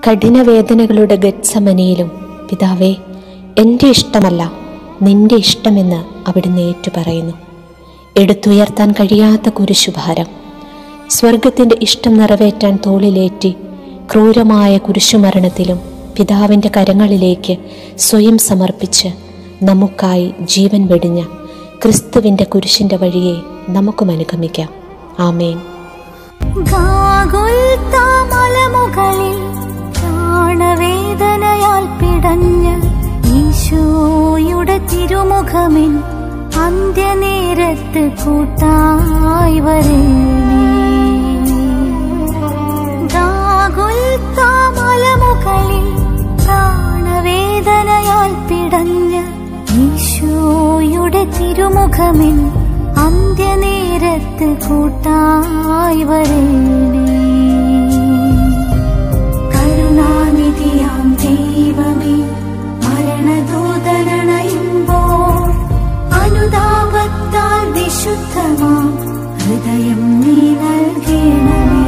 കഠിനവേദനകളുടെ ഗത്സമനയിലും പിതാവേ എൻ്റെ ഇഷ്ടമല്ല നിന്റെ ഇഷ്ടമെന്ന് അവിടുന്ന് ഏറ്റുപറയുന്നു എടുത്തുയർത്താൻ കഴിയാത്ത കുരിശുഭാരം സ്വർഗത്തിൻ്റെ ഇഷ്ടം നിറവേറ്റാൻ തോളിലേറ്റി ക്രൂരമായ കുരിശുമരണത്തിലും പിതാവിൻ്റെ കരങ്ങളിലേക്ക് സ്വയം സമർപ്പിച്ച് നമുക്കായി ജീവൻ വെടിഞ്ഞ ക്രിസ്തുവിൻ്റെ കുരിശിൻ്റെ വഴിയെ നമുക്കും അനുഗമിക്കാം ആമേൻ ഗാഗുൽത്താ മലമുകളിൽ പ്രാണവേദനയാൽ പിടഞ്ഞ് ഈശോയുടെ തിരുമുഖമിൻ അന്ത്യനേരത്ത് കൂട്ടായി വരേണേ ഗാഗുൽത്താ മലമുകളിൽ പ്രാണവേദനയാൽ പിടഞ്ഞ് ഈശോയുടെ തിരുമുഖമിൻ അന്ത്യനേരത്ത് കൂട്ടായി വരേണേ കരുണാനിധിയാം ദൈവമേ മരണദൂതനണയുമ്പോൾ അനുതാപത്താൽ വിശുദ്ധമാം ഹൃദയം നീ നൽകണമേ